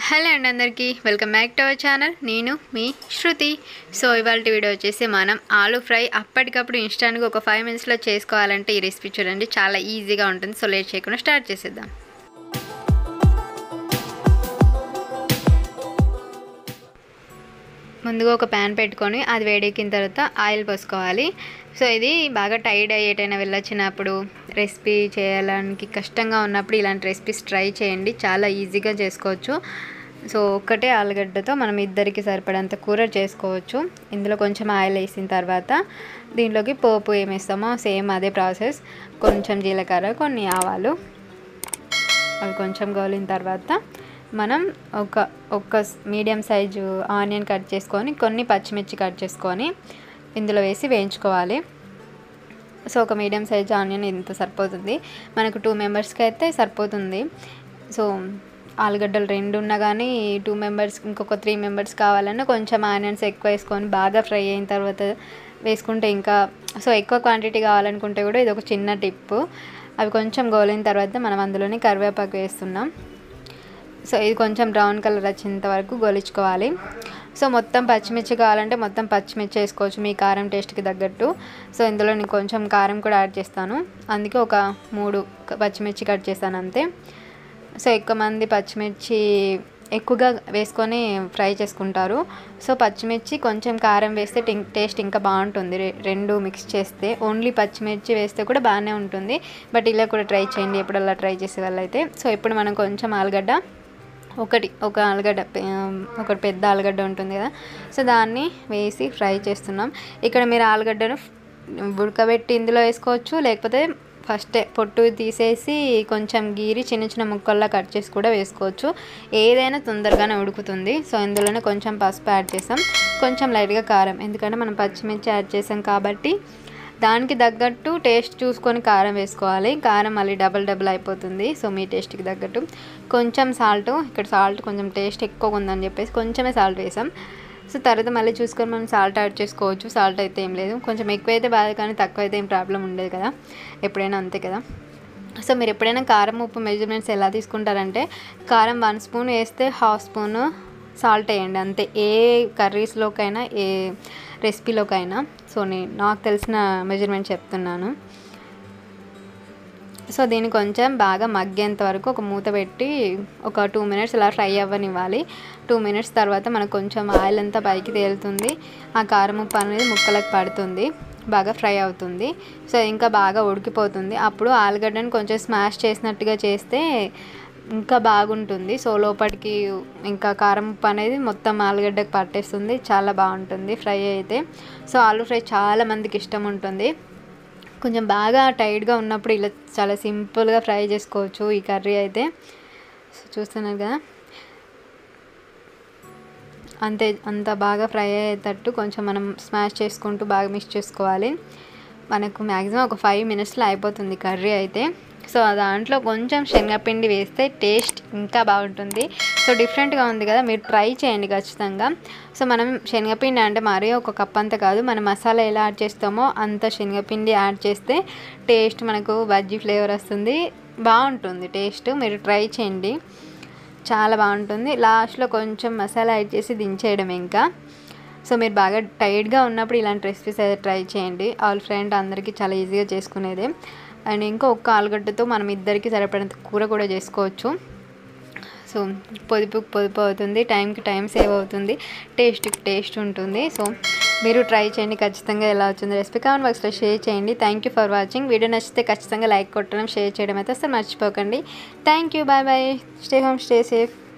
hello అండి అందరికీ welcome back to our channel నేను మీ శృతి సో ఇవాళ వీడియో వచ్చేసి మనం ఆలూ ఫ్రై అప్పటికప్పుడు ఇన్స్టాంట్గా ఒక ఫైవ్ మినిట్స్లో చేసుకోవాలంటే ఈ రెసిపీ చూడండి చాలా ఈజీగా ఉంటుంది సో లేట్ చేయకుండా స్టార్ట్ చేసేద్దాం ముందుగా ఒక ప్యాన్ పెట్టుకొని అది వేడెక్కిన తర్వాత ఆయిల్ పోసుకోవాలి సో ఇది బాగా టైడ్ అయ్యేటైనా వెళ్ళొచ్చినప్పుడు రెసిపీ చేయడానికి కష్టంగా ఉన్నప్పుడు ఇలాంటి రెసిపీస్ ట్రై చేయండి చాలా ఈజీగా చేసుకోవచ్చు సో ఒక్కటే ఆలుగడ్డతో మనం ఇద్దరికి సరిపడంత కూర చేసుకోవచ్చు ఇందులో కొంచెం ఆయిల్ వేసిన తర్వాత దీంట్లోకి పోపు ఏమి వేస్తామో సేమ్ అదే ప్రాసెస్ కొంచెం జీలకర్ర కొన్ని ఆవాలు అవి కొంచెం గోలిన తర్వాత మనం ఒక ఒక మీడియం సైజు ఆనియన్ కట్ చేసుకొని కొన్ని పచ్చిమిర్చి కట్ చేసుకొని ఇందులో వేసి వేయించుకోవాలి సో ఒక మీడియం సైజు ఆనియన్ ఇంత సరిపోతుంది మనకు టూ మెంబర్స్కి అయితే సరిపోతుంది సో ఆలుగడ్డలు రెండు ఉన్నా కానీ టూ మెంబర్స్ ఇంకొక త్రీ మెంబర్స్ కావాలన్నా కొంచెం ఆనియన్స్ ఎక్కువ వేసుకొని బాగా ఫ్రై అయిన తర్వాత వేసుకుంటే ఇంకా సో ఎక్కువ క్వాంటిటీ కావాలనుకుంటే కూడా ఇది ఒక చిన్న టిప్పు అవి కొంచెం గోలిన తర్వాత మనం అందులోనే కరివేపాకు వేస్తున్నాం సో ఇది కొంచెం బ్రౌన్ కలర్ వచ్చేంత వరకు గోలించుకోవాలి సో మొత్తం పచ్చిమిర్చి కావాలంటే మొత్తం పచ్చిమిర్చి వేసుకోవచ్చు మీ కారం టేస్ట్కి తగ్గట్టు సో ఇందులో నేను కొంచెం కారం కూడా యాడ్ చేస్తాను అందుకే ఒక మూడు పచ్చిమిర్చి కట్ చేస్తాను అంతే సో ఎక్కువ మంది పచ్చిమిర్చి ఎక్కువగా వేసుకొని ఫ్రై చేసుకుంటారు సో పచ్చిమిర్చి కొంచెం కారం వేస్తే టేస్ట్ ఇంకా బాగుంటుంది రెండు మిక్స్ చేస్తే ఓన్లీ పచ్చిమిర్చి వేస్తే కూడా బాగానే ఉంటుంది బట్ ఇలా కూడా ట్రై చేయండి ఎప్పుడల్లా ట్రై చేసే వాళ్ళైతే సో ఇప్పుడు మనం కొంచెం ఆలుగడ్డ ఒకటి ఒక ఆలుగడ్డ ఒకటి పెద్ద ఆలుగడ్డ ఉంటుంది కదా సో దాన్ని వేసి ఫ్రై చేస్తున్నాం ఇక్కడ మీరు ఆలుగడ్డను ఉడకబెట్టి ఇందులో వేసుకోవచ్చు లేకపోతే ఫస్ట్ పొట్టు తీసేసి కొంచెం గీరి చిన్న చిన్న ముక్కల్లా కట్ చేసి కూడా వేసుకోవచ్చు ఏదైనా తొందరగానే ఉడుకుతుంది సో ఇందులోనే కొంచెం పసుపు యాడ్ చేసాం కొంచెం లైట్గా కారం ఎందుకంటే మనం పచ్చిమిర్చి యాడ్ చేసాం కాబట్టి దానికి తగ్గట్టు టేస్ట్ చూసుకొని కారం వేసుకోవాలి కారం మళ్ళీ డబల్ డబుల్ అయిపోతుంది సో మీ టేస్ట్కి తగ్గట్టు కొంచెం సాల్ట్ ఇక్కడ సాల్ట్ కొంచెం టేస్ట్ ఎక్కువగా ఉందని చెప్పేసి కొంచెమే సాల్ట్ వేసాం సో తర్వాత మళ్ళీ చూసుకొని మనం సాల్ట్ యాడ్ చేసుకోవచ్చు సాల్ట్ అయితే ఏం లేదు కొంచెం ఎక్కువ అయితే బాధ కానీ తక్కువ అయితే ఏం ప్రాబ్లం ఉండదు కదా ఎప్పుడైనా అంతే కదా సో మీరు ఎప్పుడైనా కారం ఉప్పు మెజర్మెంట్స్ ఎలా తీసుకుంటారంటే కారం వన్ స్పూన్ వేస్తే హాఫ్ స్పూన్ సాల్ట్ వేయండి అంతే ఏ కర్రీస్లోకైనా ఏ రెసిపీలోకైనా సో నేను నాకు తెలిసిన మెజర్మెంట్ చెప్తున్నాను సో దీన్ని కొంచెం బాగా మగ్గేంత వరకు ఒక మూత పెట్టి ఒక టూ మినిట్స్ ఇలా ఫ్రై అవ్వనివ్వాలి టూ మినిట్స్ తర్వాత మనకు కొంచెం ఆయిల్ అంతా పైకి తేలుతుంది ఆ కారం ఉప్పు అనేది ముక్కలకు పడుతుంది బాగా ఫ్రై అవుతుంది సో ఇంకా బాగా ఉడికిపోతుంది అప్పుడు ఆలుగడ్డను కొంచెం స్మాష్ చేసినట్టుగా చేస్తే ఇంకా బాగుంటుంది సో లోపలికి ఇంకా కారం ఉప్పు అనేది మొత్తం ఆలుగడ్డకు పట్టేస్తుంది చాలా బాగుంటుంది ఫ్రై అయితే సో ఆలు ఫ్రై చాలా మందికి ఇష్టం ఉంటుంది కొంచెం బాగా టైట్గా ఉన్నప్పుడు ఇలా చాలా సింపుల్గా ఫ్రై చేసుకోవచ్చు ఈ కర్రీ అయితే సో చూస్తున్నారు కదా అంతే అంత బాగా ఫ్రై అయ్యేటట్టు కొంచెం మనం స్మాష్ చేసుకుంటూ బాగా మిక్స్ చేసుకోవాలి మనకు మ్యాక్సిమం ఒక ఫైవ్ మినిట్స్లో అయిపోతుంది కర్రీ అయితే సో దాంట్లో కొంచెం శనగపిండి వేస్తే టేస్ట్ ఇంకా బాగుంటుంది సో డిఫరెంట్గా ఉంది కదా మీరు ట్రై చేయండి ఖచ్చితంగా సో మనం శనగపిండి అంటే మరీ ఒక కప్ అంత కాదు మనం మసాలా ఎలా యాడ్ చేస్తామో అంత శనగపిండి యాడ్ చేస్తే టేస్ట్ మనకు బజ్జీ ఫ్లేవర్ వస్తుంది బాగుంటుంది టేస్ట్ మీరు ట్రై చేయండి చాలా బాగుంటుంది లాస్ట్లో కొంచెం మసాలా యాడ్ చేసి దించేయడం ఇంకా సో మీరు బాగా టైట్గా ఉన్నప్పుడు ఇలాంటి రెసిపీస్ అయితే ట్రై చేయండి ఆల్ ఫ్రెండ్ అందరికీ చాలా ఈజీగా చేసుకునేదే అండ్ ఇంకా ఒక్క ఆలుగడ్డతో మనం ఇద్దరికి సరిపడినంత కూర కూడా చేసుకోవచ్చు సో పొదుపు పొదుపు అవుతుంది టైంకి టైం సేవ్ అవుతుంది టేస్ట్కి టేస్ట్ ఉంటుంది సో మీరు ట్రై చేయండి ఖచ్చితంగా ఎలా వచ్చింది రెసిపీ కామెంట్ బాక్స్లో షేర్ చేయండి thank you for watching video నచ్చితే ఖచ్చితంగా లైక్ కొట్టడం షేర్ చేయడం అయితే అసలు మర్చిపోకండి thank you bye bye stay home stay safe